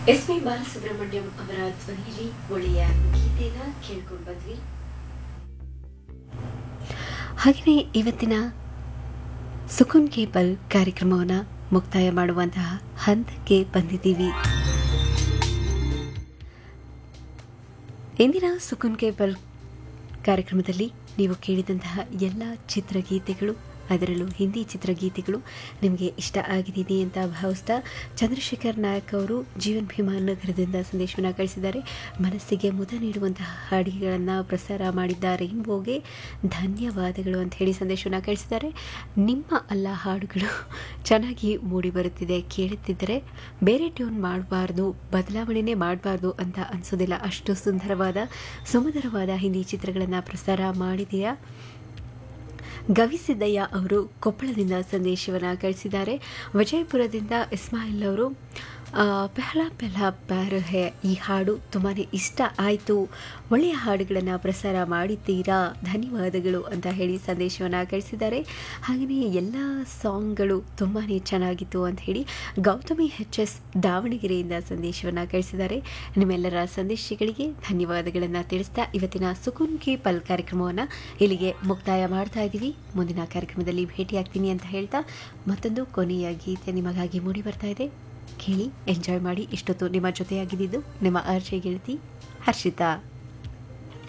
S P Balasubrahmanyam ಅವರ ಧ್ವನಿಯಲ್ಲಿ ಒಳ್ಳೆಯ ಗೀತೆನ ಕೇಳ್ಕೊಂಡು ಬಂದ್ವಿ ಹಾಗೆಯೇ ಇವತ್ತಿನ ಸುಕುನ್ ಕೇಬಲ್ ಕಾರ್ಯಕ್ರಮವನ್ನು ಮುಕ್ತಾಯ ಮಾಡುವಂತಹ ಹಂತಕ್ಕೆ ಬಂದಿದ್ದೀವಿ ಇಂದಿನ ಸುಕುನ್ ಕೇಬಲ್ ಕಾರ್ಯಕ್ರಮದಲ್ಲಿ ನೀವು ಕೇಳಿದಂತಹ ಎಲ್ಲ ಚಿತ್ರಗೀತೆಗಳು ಅದರಲ್ಲೂ ಹಿಂದಿ ಚಿತ್ರಗೀತೆಗಳು ನಿಮಗೆ ಇಷ್ಟ ಆಗಿದ್ದೀನಿ ಅಂತ ಭಾವಿಸ್ತಾ ಚಂದ್ರಶೇಖರ್ ನಾಯಕ್ ಅವರು ಜೀವನ್ ಭೀಮಾ ನಗರದಿಂದ ಸಂದೇಶವನ್ನು ಕಳಿಸಿದ್ದಾರೆ ಮನಸ್ಸಿಗೆ ಮುದ ನೀಡುವಂತಹ ಹಾಡಿಗೆಗಳನ್ನು ಪ್ರಸಾರ ಮಾಡಿದ್ದ ರೈನ್ಬೋಗೆ ಧನ್ಯವಾದಗಳು ಅಂತ ಹೇಳಿ ಸಂದೇಶವನ್ನು ಕಳಿಸಿದ್ದಾರೆ ನಿಮ್ಮ ಅಲ್ಲ ಹಾಡುಗಳು ಚೆನ್ನಾಗಿ ಮೂಡಿ ಬರುತ್ತಿದೆ ಕೇಳುತ್ತಿದ್ದರೆ ಬೇರೆ ಟ್ಯೂನ್ ಮಾಡಬಾರ್ದು ಬದಲಾವಣೆನೇ ಮಾಡಬಾರ್ದು ಅಂತ ಅನಿಸೋದಿಲ್ಲ ಅಷ್ಟು ಸುಂದರವಾದ ಸುಮಧುರವಾದ ಹಿಂದಿ ಚಿತ್ರಗಳನ್ನು ಪ್ರಸಾರ ಮಾಡಿದೆಯಾ ಗವಿಸಿದ್ದಯ್ಯ ಅವರು ಕೊಪ್ಪಳದಿಂದ ಸಂದೇಶವನ್ನು ಕಳಿಸಿದ್ದಾರೆ ವಿಜಯಪುರದಿಂದ ಇಸ್ಮಾಯಿಲ್ ಅವರು ಆ, ಪೆಹ್ಲಾ ಪೆಹ್ಲಾ ಪ್ಯಾರ್ ಹೇ ಈ ಹಾಡು ತುಂಬಾ ಇಷ್ಟ ಆಯಿತು ಒಳ್ಳೆಯ ಹಾಡುಗಳನ್ನು ಪ್ರಸಾರ ಮಾಡಿದ್ದೀರಾ ಧನ್ಯವಾದಗಳು ಅಂತ ಹೇಳಿ ಸಂದೇಶವನ್ನು ಕಳಿಸಿದ್ದಾರೆ ಹಾಗೆಯೇ ಎಲ್ಲ ಸಾಂಗ್ಗಳು ತುಂಬಾ ಚೆನ್ನಾಗಿತ್ತು ಅಂತ ಹೇಳಿ ಗೌತಮಿ ಎಚ್ ಎಸ್ ದಾವಣಗೆರೆಯಿಂದ ಸಂದೇಶವನ್ನು ಕಳಿಸಿದ್ದಾರೆ ನಿಮ್ಮೆಲ್ಲರ ಸಂದೇಶಗಳಿಗೆ ಧನ್ಯವಾದಗಳನ್ನು ತಿಳಿಸ್ತಾ ಇವತ್ತಿನ ಸುಕುನ್ ಕಿ ಪಲ್ ಕಾರ್ಯಕ್ರಮವನ್ನು ಇಲ್ಲಿಗೆ ಮುಕ್ತಾಯ ಮಾಡ್ತಾ ಇದ್ದೀವಿ ಮುಂದಿನ ಕಾರ್ಯಕ್ರಮದಲ್ಲಿ ಭೇಟಿಯಾಗ್ತೀನಿ ಅಂತ ಹೇಳ್ತಾ ಮತ್ತೊಂದು ಕೊನೆಯ ಗೀತೆ ನಿಮಗಾಗಿ ಮೂಡಿ ಬರ್ತಾ ಇದೆ ಕೇಳಿ ಎಂಜಾಯ್ ಮಾಡಿ ಇಷ್ಟೊತ್ತು ನಿಮ್ಮ ಜೊತೆಯಾಗಿದ್ದು ನಿಮ್ಮ ಆರ್ಜೆ ಗೆಳತಿ ಹರ್ಷಿತಾ